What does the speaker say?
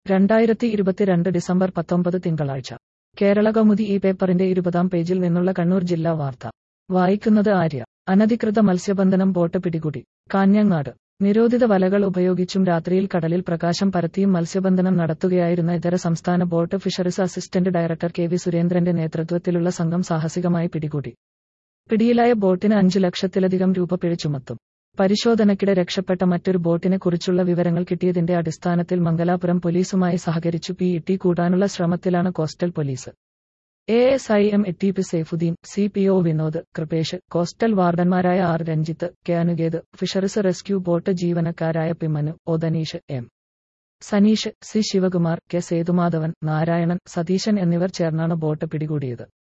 രണ്ടായിരത്തി ഇരുപത്തിരണ്ട് ഡിസംബർ പത്തൊമ്പത് തിങ്കളാഴ്ച കേരള കൗമുദി ഈ പേപ്പറിന്റെ ഇരുപതാം പേജിൽ നിന്നുള്ള കണ്ണൂർ ജില്ലാ വാർത്ത വായിക്കുന്നത് ആര്യ അനധികൃത മത്സ്യബന്ധനം ബോട്ട് പിടികൂടി കാഞ്ഞങ്ങാട് നിരോധിത വലകൾ ഉപയോഗിച്ചും രാത്രിയിൽ കടലിൽ പ്രകാശം പരത്തിയും മത്സ്യബന്ധനം നടത്തുകയായിരുന്ന ഇതര സംസ്ഥാന boat fisheries assistant director K V സുരേന്ദ്രന്റെ നേതൃത്വത്തിലുള്ള സംഘം സാഹസികമായി പിടികൂടി പിടിയിലായ ബോട്ടിന് അഞ്ചു ലക്ഷത്തിലധികം രൂപ പിഴ ചുമത്തും പരിശോധനയ്ക്കിടെ രക്ഷപ്പെട്ട മറ്റൊരു ബോട്ടിനെ കുറിച്ചുള്ള വിവരങ്ങൾ കിട്ടിയതിന്റെ അടിസ്ഥാനത്തിൽ മംഗലാപുരം പോലീസുമായി സഹകരിച്ചു പി ഇട്ടി കൂടാനുള്ള ശ്രമത്തിലാണ് coastal police A S I M T P Saifuddin C P O Vinod Kripesh coastal വാർഡന്മാരായ R Ranjith K Anugeth fisheries rescue boat ജീവനക്കാരായ P Manu O Dhaneesh M Saneesh C Sivakumar K Sethumadhavan Narayanan Satheesan എന്നിവർ ചേർന്നാണ് ബോട്ട് പിടികൂടിയത്